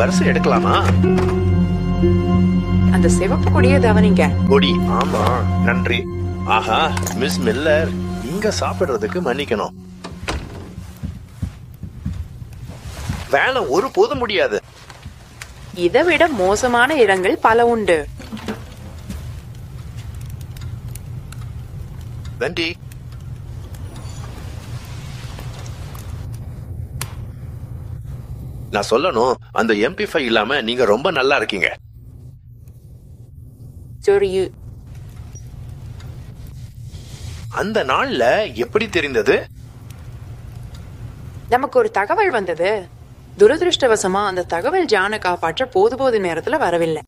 purse எடுக்கலாமா அந்த சிவப்பு கொடியை கவனிங்க கொடி ஆமா நன்றி ஆஹா மிஸ் மில்லர் இங்க சாப்பிடுறதுக்கு மன்னிக்கணும் வேலை ஒரு போது முடியாது இதை விட மோசமான இடங்கள் பல உண்டு வெண்டி நான் சொல்லணும் அந்த எம்பி ஃபைவ் இல்லாம நீங்க ரொம்ப நல்லா இருக்கீங்க சரி அந்த நாள்ல எப்படி தெரிந்தது நமக்கு ஒரு தகவல் வந்தது துரதிருஷ்டவசமா அந்த தகவல் ஜானை காப்பாற்ற போது போது நேரத்துல வரவில்லை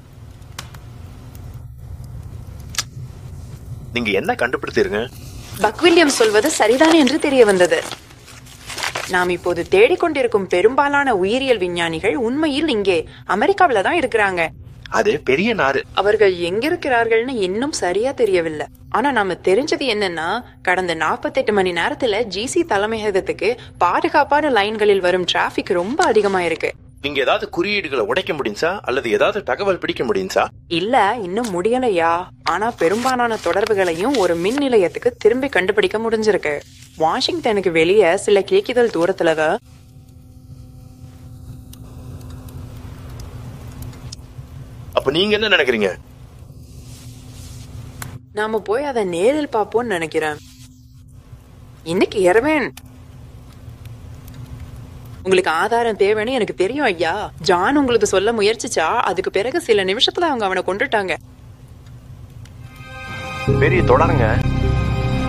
நீங்க என்ன கண்டுபிடித்தீருங்க பக் வில்லியம் சொல்வது சரிதான் என்று தெரிய வந்தது நாம் இப்போது தேடிக்கொண்டிருக்கும் பெரும்பாலான உயிரியல் விஞ்ஞானிகள் உண்மையில் இங்கே அமெரிக்காவில தான் இருக்கிறாங்க அது பெரிய நாறு அவர்கள் எங்க இருக்கிறார்கள்னு இன்னும் சரியா தெரியவில்லை ஆனா நாம தெரிஞ்சது என்னன்னா கடந்த 48 மணி நேரத்துல ஜிசி தலைமையகத்துக்கு பாதுகாப்பான லைன்களில் வரும் டிராபிக் ரொம்ப அதிகமா இருக்கு நீங்க ஏதாவது குறியீடுகளை உடைக்க முடிஞ்சா அல்லது ஏதாவது தகவல் பிடிக்க முடிஞ்சா இல்ல இன்னும் முடியலையா ஆனா பெரும்பாலான தொடர்புகளையும் ஒரு மின் நிலையத்துக்கு திரும்பி கண்டுபிடிக்க முடிஞ்சிருக்கு வாஷிங்டனுக்கு வெளியே சில கேக்குதல் தூரத்துல தான் அப்ப நீங்க என்ன நினைக்கிறீங்க நாம போய் அதை நேரில் பார்ப்போம்னு நினைக்கிறேன் இன்னைக்கு இரவேன் உங்களுக்கு ஆதாரம் தேவைன்னு எனக்கு தெரியும் ஐயா ஜான் உங்களுக்கு சொல்ல முயற்சிச்சா அதுக்கு பிறகு சில நிமிஷத்துல அவங்க அவனை கொண்டுட்டாங்க பெரிய தொடருங்க